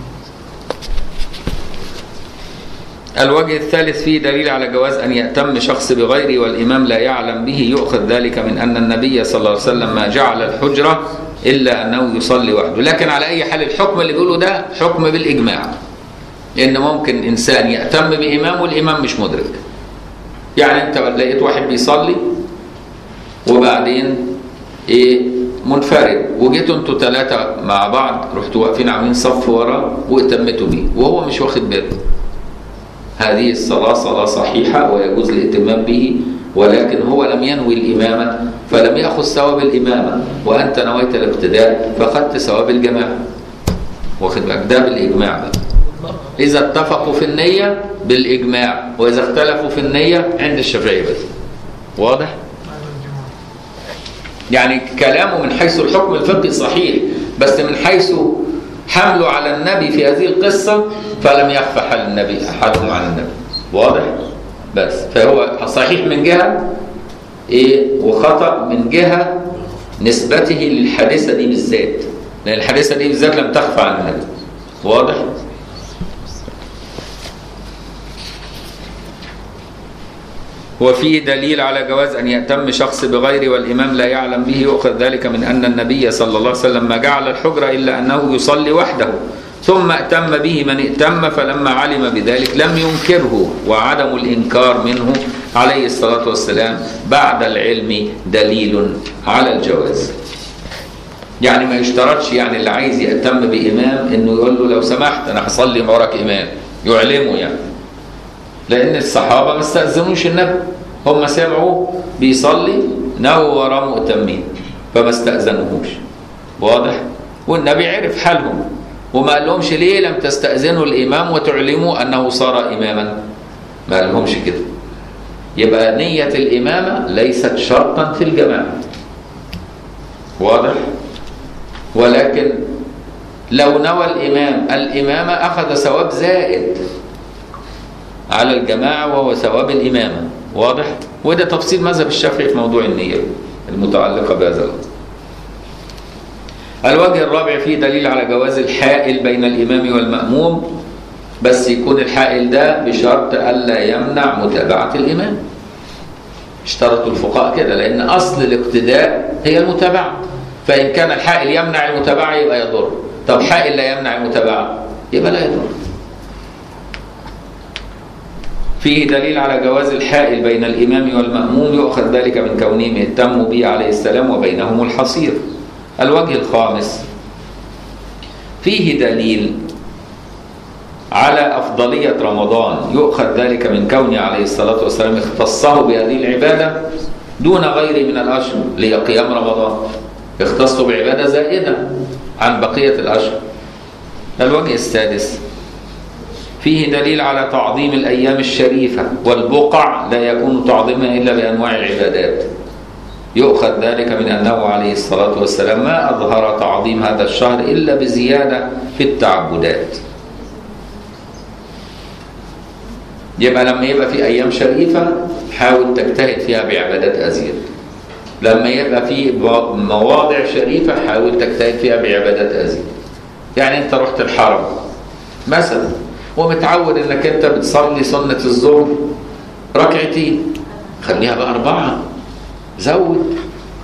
الوجه الثالث فيه دليل على جواز ان يأتم شخص بغيره والامام لا يعلم به يؤخذ ذلك من ان النبي صلى الله عليه وسلم ما جعل الحجره الا انه يصلي وحده لكن على اي حال الحكم اللي بيقوله ده حكم بالاجماع ان ممكن انسان يأتم بامام والامام مش مدرك يعني انت لقيت واحد بيصلي وبعدين ايه منفرد وجيتوا انتوا ثلاثه مع بعض رحتوا واقفين عاملين صف وراه واتمتوا بيه وهو مش واخد باله هذه الصلاة صلاة صحيحة ويجوز الائتمام به ولكن هو لم ينوي الإمامة فلم يأخذ ثواب الإمامة وأنت نويت الابتداء فأخذت ثواب الجماعة واخد بالك ده بالإجماع بقى إذا اتفقوا في النية بالإجماع وإذا اختلفوا في النية عند الشافعية بس واضح؟ هذا الجماعة يعني كلامه من حيث الحكم الفقهي صحيح بس من حيث حمله على النبي في هذه القصة فلم يخفى حال النبي أحدهم عن النبي واضح؟ بس فهو صحيح من جهة إيه وخطأ من جهة نسبته للحادثة دي بالذات لأن الحادثة دي بالذات لم تخفى عن النبي واضح؟ وفيه دليل على جواز أن يأتم شخص بغيره والإمام لا يعلم به يؤخذ ذلك من أن النبي صلى الله عليه وسلم ما جعل الحجرة إلا أنه يصلي وحده ثم ائتم به من ائتم فلما علم بذلك لم ينكره وعدم الإنكار منه عليه الصلاة والسلام بعد العلم دليل على الجواز يعني ما يشترطش يعني اللي عايز يأتم بإمام إنه يقول له لو سمحت أنا هصلي وراك إمام يعلمه يعني لأن الصحابة ما استأذنوش النبي هم سمعوا بيصلي نهوا وراه مؤتمين فما استأذنوهوش واضح والنبي عرف حالهم وما قال لهمش ليه لم تستأذنوا الإمام وتعلموا أنه صار إماما ما قال لهمش كده يبقى نية الإمامة ليست شرطا في الجماعة واضح ولكن لو نوى الإمام الإمامة أخذ ثواب زائد على الجماعة وهو ثواب الإمامة واضح وده تفصيل مذهب الشافعي في موضوع النية المتعلقة بهذا الأمر الوجه الرابع فيه دليل على جواز الحائل بين الإمام والمأموم بس يكون الحائل ده بشرط ألا يمنع متابعة الإمام اشترطوا الفقهاء كده لأن أصل الاقتداء هي المتابعة فإن كان الحائل يمنع المتابعة يبقى يضر طب حائل لا يمنع المتابعة يبقى لا يضر فيه دليل على جواز الحائل بين الإمام والمأموم يؤخذ ذلك من كونهم اهتموا به عليه السلام وبينهم الحصير الوجه الخامس فيه دليل على أفضلية رمضان يؤخذ ذلك من كونه عليه الصلاة والسلام اختصه بهذه العبادة دون غيره من الأشهر لهي قيام رمضان اختصه بعبادة زائدة عن بقية الأشهر الوجه السادس فيه دليل على تعظيم الأيام الشريفة والبقع لا يكون تعظيمها إلا بأنواع العبادات يؤخذ ذلك من أنه عليه الصلاة والسلام ما أظهر تعظيم هذا الشهر إلا بزيادة في التعبدات يبقى لما يبقى في أيام شريفة حاول تجتهد فيها بعبادات أزيد لما يبقى في مواضع شريفة حاول تجتهد فيها بعبادات أزيد يعني أنت رحت الحرم مثلا ومتعود انك انت بتصلي سنة الظهر ركعتين خليها بقى أربعة زود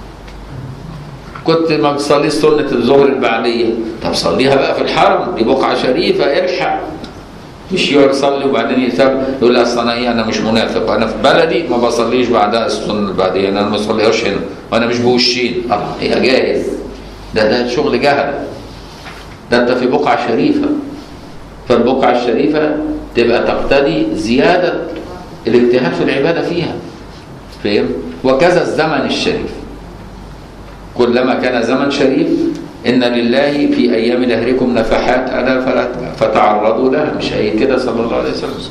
كنت ما بتصليش سنة الظهر البعدية طب صليها بقى في الحرم دي بقعة شريفة الحق مش يقعد يصلي وبعدين يتاب يقول اصل انا ايه انا مش منافق انا في بلدي ما بصليش بعدها السنه البعديه انا ما بصليهاش هنا وانا مش بوشين اه هي جاهز ده ده شغل جهل ده انت في بقعه شريفه فالبقعة الشريفة تبقى تقتضي زيادة الاجتهاد في العبادة فيها فهم؟ وكذا الزمن الشريف كلما كان زمن شريف إن لله في أيام دهركم نفحات ألا فلا فتعرضوا لها مش هي كده صلى الله عليه وسلم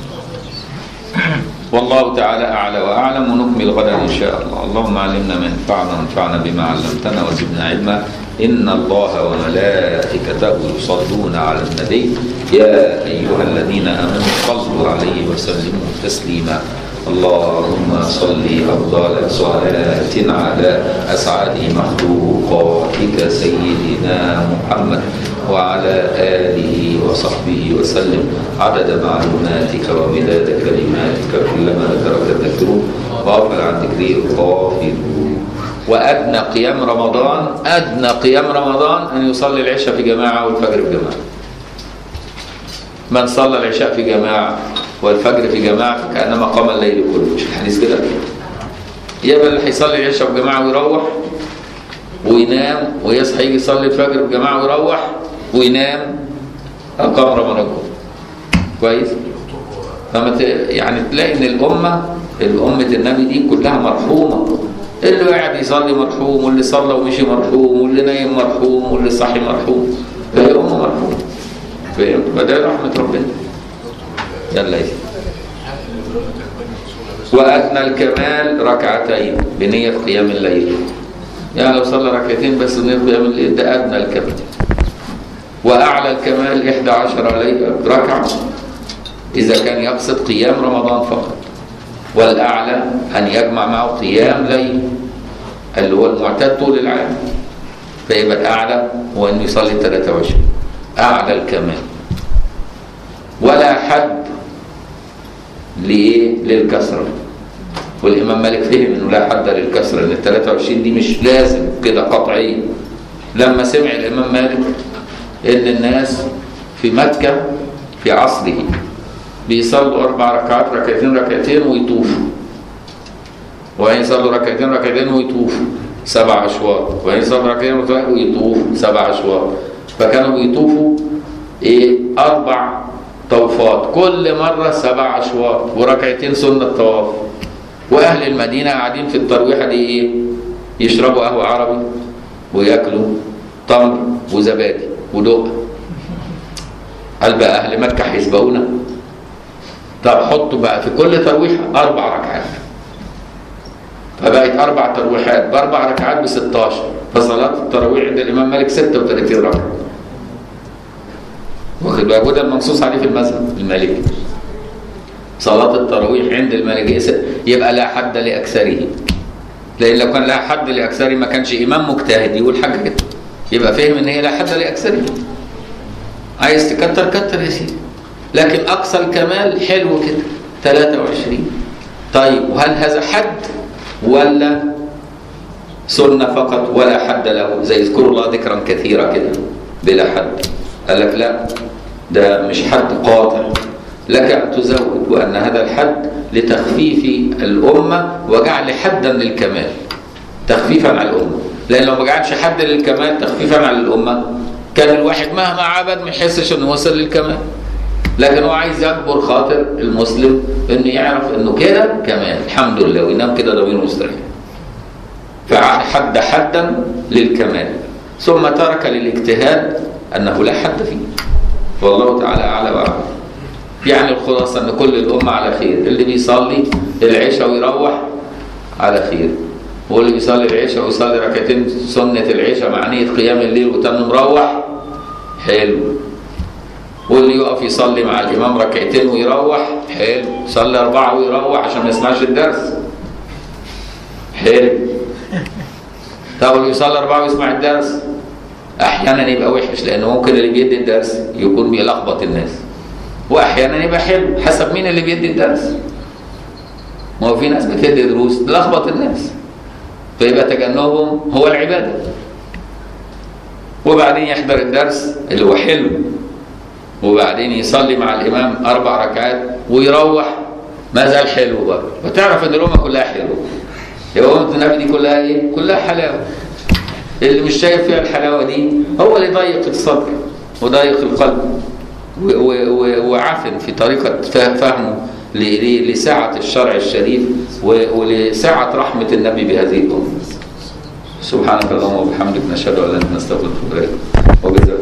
والله تعالى أعلى وأعلم ونكمل غدا إن شاء الله اللهم علمنا ما ينفعنا وانفعنا بما علمتنا وزدنا علما إن الله وملائكته يصلون على النبي يا أيها الذين آمنوا صلوا عليه وسلموا تسليما اللهم صل أفضل صلاة على أسعد مخلوقاتك سيدنا محمد وعلى آله وصحبه وسلم عدد معلوماتك ومداد كلماتك كلما ذكرك الذاكرون غافل عن ذكره الغافلون وأدنى قيام رمضان أدنى قيام رمضان أن يصلي العشاء في جماعة والفجر في جماعة من صلى العشاء في جماعة والفجر في جماعة فكأنما قام الليل كله مش الحديث كده يبقى اللي هيصلي العشاء في جماعة ويروح وينام ويصحى يجي يصلي الفجر في جماعة ويروح وينام أقام رمضان كله كويس فما ت... يعني تلاقي ان الامه الامه النبي دي كلها مرحومه اللي قاعد يصلي مرحوم واللي صلى ومشي مرحوم واللي نايم مرحوم واللي صحي مرحوم فهي امه مرحومه فهمت فده رحمه ربنا يلا يا وادنى الكمال ركعتين بنيه قيام الليل يعني لو صلى ركعتين بس بنيه قيام الليل ده ادنى الكمال واعلى الكمال 11 ركعه إذا كان يقصد قيام رمضان فقط والأعلى أن يجمع معه قيام ليل اللي هو المعتاد طول العام فيبقى الأعلى هو أنه يصلي 23 أعلى الكمال ولا حد لإيه؟ للكسرة والامام مالك فهم انه لا حد للكسر ان ال 23 دي مش لازم كده قطعيه لما سمع الامام مالك ان الناس في مكه في عصره بيصلوا اربع ركعات ركعتين ركعتين ويطوفوا وبعدين يصلوا ركعتين ركعتين ويطوفوا سبع اشواط وبعدين يصلوا ركعتين ركعتين ويطوفوا سبع اشواط فكانوا بيطوفوا ايه اربع طوفات كل مره سبع اشواط وركعتين سنه طواف واهل المدينه قاعدين في الترويحه دي ايه يشربوا قهوه عربي وياكلوا تمر وزبادي ودقه هل بقى اهل مكه هيسبقونا طب حطوا بقى في كل ترويحه اربع ركعات فبقت اربع ترويحات باربع ركعات ب 16 فصلاه التراويح عند الامام مالك 36 ركعه واخد بالك وده المنصوص عليه في المذهب المالكي صلاة التراويح عند المالكية يبقى لا حد لأكثره لأن لو كان لا حد لأكثره ما كانش إمام مجتهد يقول حاجة كده يبقى فهم إن هي لا حد لأكثره عايز تكتر كتر يا سيدي لكن أقصى الكمال حلو كده 23 طيب وهل هذا حد ولا سنة فقط ولا حد له زي اذكروا الله ذكرا كثيرا كده بلا حد قال لك لا ده مش حد قاطع لك أن تزود وأن هذا الحد لتخفيف الأمة وجعل حدا للكمال تخفيفا على الأمة لأن لو ما جعلش حد للكمال تخفيفا على الأمة كان الواحد مهما عبد ما يحسش انه وصل للكمال لكن هو عايز يكبر خاطر المسلم انه يعرف انه كده كمال الحمد لله وينام كده ضميره مستريح فحد حدا للكمال ثم ترك للاجتهاد انه لا حد فيه والله تعالى اعلى واعلم يعني الخلاصه ان كل الامه على خير اللي بيصلي العشاء ويروح على خير واللي بيصلي العشاء ويصلي ركعتين سنه العشاء مع نيه قيام الليل وتم مروح حلو واللي يقف يصلي مع الامام ركعتين ويروح حلو يصلي اربعه ويروح عشان ما يسمعش الدرس حلو طب اللي يصلي اربعه ويسمع الدرس احيانا يبقى وحش لانه ممكن اللي بيدي الدرس يكون بيلخبط الناس واحيانا يبقى حلو حسب مين اللي بيدي الدرس ما هو في ناس بتدي دروس تلخبط الناس فيبقى تجنبهم هو العباده وبعدين يحضر الدرس اللي هو حلو وبعدين يصلي مع الامام اربع ركعات ويروح ما زال حلو برضه فتعرف ان الامه كلها حلوه يبقى امه النبي دي كلها ايه؟ كلها حلاوه اللي مش شايف فيها الحلاوه دي هو اللي ضيق الصدر وضيق القلب وعفن في طريقه فهمه لسعه الشرع الشريف ولسعه رحمه النبي بهذه الامه سبحانك اللهم وبحمدك نشهد ان لا اله الا انت نستغفرك ونتوب اليك وجزاك